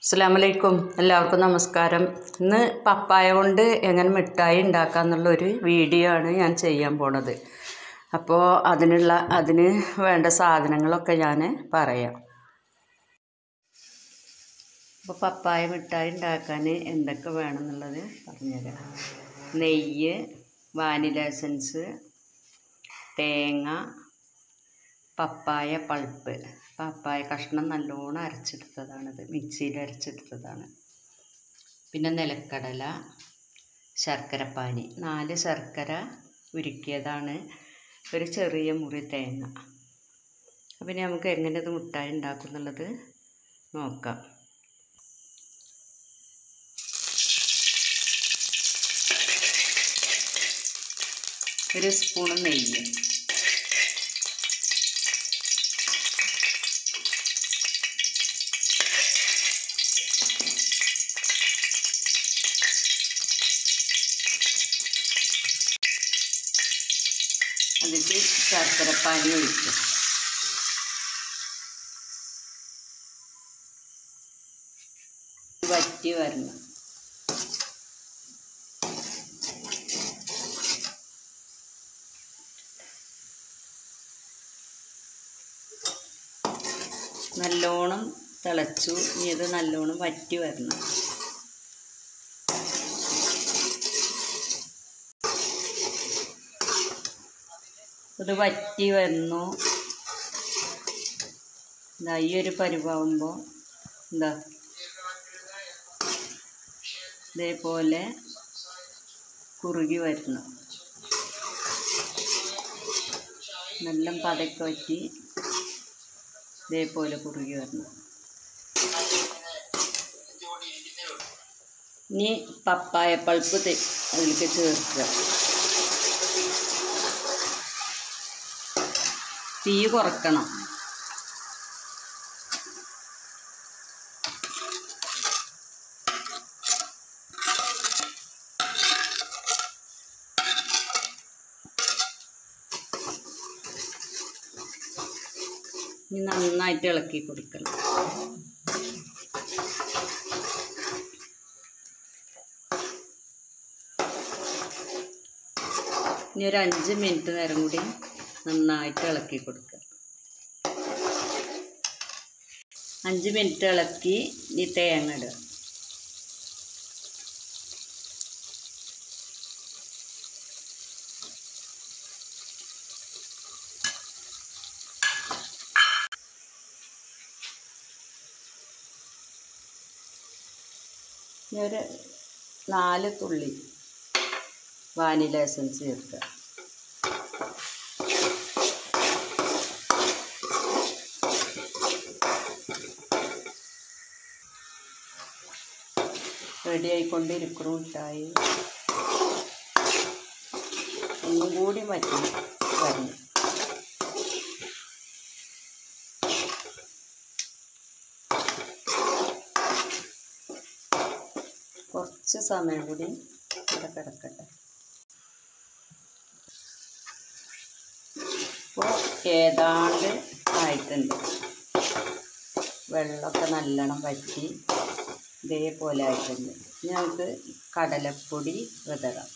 അസ്സാമലൈക്കും എല്ലാവർക്കും നമസ്കാരം ഇന്ന് പപ്പായ കൊണ്ട് എങ്ങനെ മിഠായി ഉണ്ടാക്കാമെന്നുള്ളൊരു വീഡിയോ ആണ് ഞാൻ ചെയ്യാൻ പോണത് അപ്പോൾ അതിനുള്ള അതിന് വേണ്ട സാധനങ്ങളൊക്കെ ഞാൻ പറയാം അപ്പോൾ പപ്പായ മിഠായി ഉണ്ടാക്കാൻ എന്തൊക്കെ വേണമെന്നുള്ളത് പറഞ്ഞുതരാം നെയ്യ് വാനില എസൻസ് തേങ്ങ പപ്പായ പൾപ്പ് പപ്പായ കഷ്ണം നല്ലോണം അരച്ചെടുത്തതാണിത് മിക്സിയിൽ അരച്ചെടുത്തതാണ് പിന്നെ നിലക്കടല ശർക്കരപ്പാനി നാല് ശർക്കര ഉരുക്കിയതാണ് ഒരു ചെറിയ മുറി തേങ്ങ അപ്പം ഇനി നമുക്ക് എങ്ങനെ ഇത് മുട്ടായി ഉണ്ടാക്കും എന്നുള്ളത് നോക്കാം ഒരു സ്പൂണ് നെയ്യ് അതിലേക്ക് ശർക്കരപ്പാനി ഒഴിക്കും വറ്റി വരണം നല്ലോണം തിളച്ചു ഇനി ഇത് നല്ലോണം വറ്റി വരണം ഇത് വറ്റി വന്നു ഇതാ ഈ ഒരു പരിവാകുമ്പോൾ എന്താ ഇതേപോലെ കുറുകി വരണം നല്ല പതക്കെ വറ്റി ഇതേപോലെ കുറുകി വരണം ഇനി പപ്പായ പൾപ്പ് തെ- അതിലേക്ക് ചേർക്കുക തീ കുറക്കണം ഇനി നന്നായിട്ട് ഇളക്കി കൊടുക്കണം ഇനി ഒരു അഞ്ച് മിനിറ്റ് നേരം കൂടി നന്നായിട്ട് ഇളക്കി കൊടുക്കുക അഞ്ച് മിനിറ്റ് ഇളക്കി ഈ തേങ്ങ ഇടുക ഇനി ഒരു നാല് തുള്ളി വാനില എസൻസ് ചേർക്കുക റെഡി ആയിക്കൊണ്ടിരിക്കുന്നു മിഠായി ഒന്നും കൂടി വറ്റി വരണം കുറച്ച് സമയം കൂടി ഇവിടെ കിടക്കട്ടെ ഇപ്പോൾ ഏതാണ്ട് ആയിട്ടുണ്ട് വെള്ളമൊക്കെ നല്ലോണം വറ്റി ഇതേപോലെ ആയിട്ടുണ്ട് ഇനി നമുക്ക് കടലപ്പൊടി വിതറാം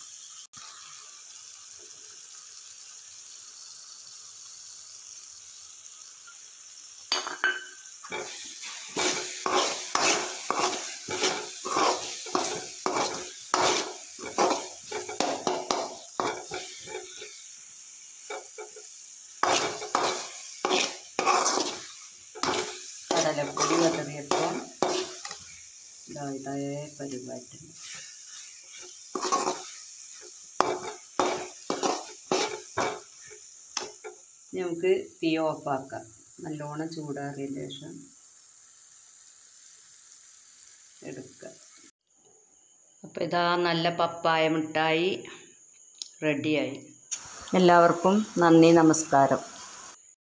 കടലപ്പൊടി വിതറിയപ്പോൾ ഇതാ ഇതേ പരിപാറ്റുന്നു ഇനി നമുക്ക് തീ ഓഫാക്കാം നല്ലോണം ചൂടാറിയതിന് ശേഷം എടുക്കുക അപ്പോൾ ഇതാ നല്ല പപ്പായ മിഠായി റെഡിയായി എല്ലാവർക്കും നന്ദി നമസ്കാരം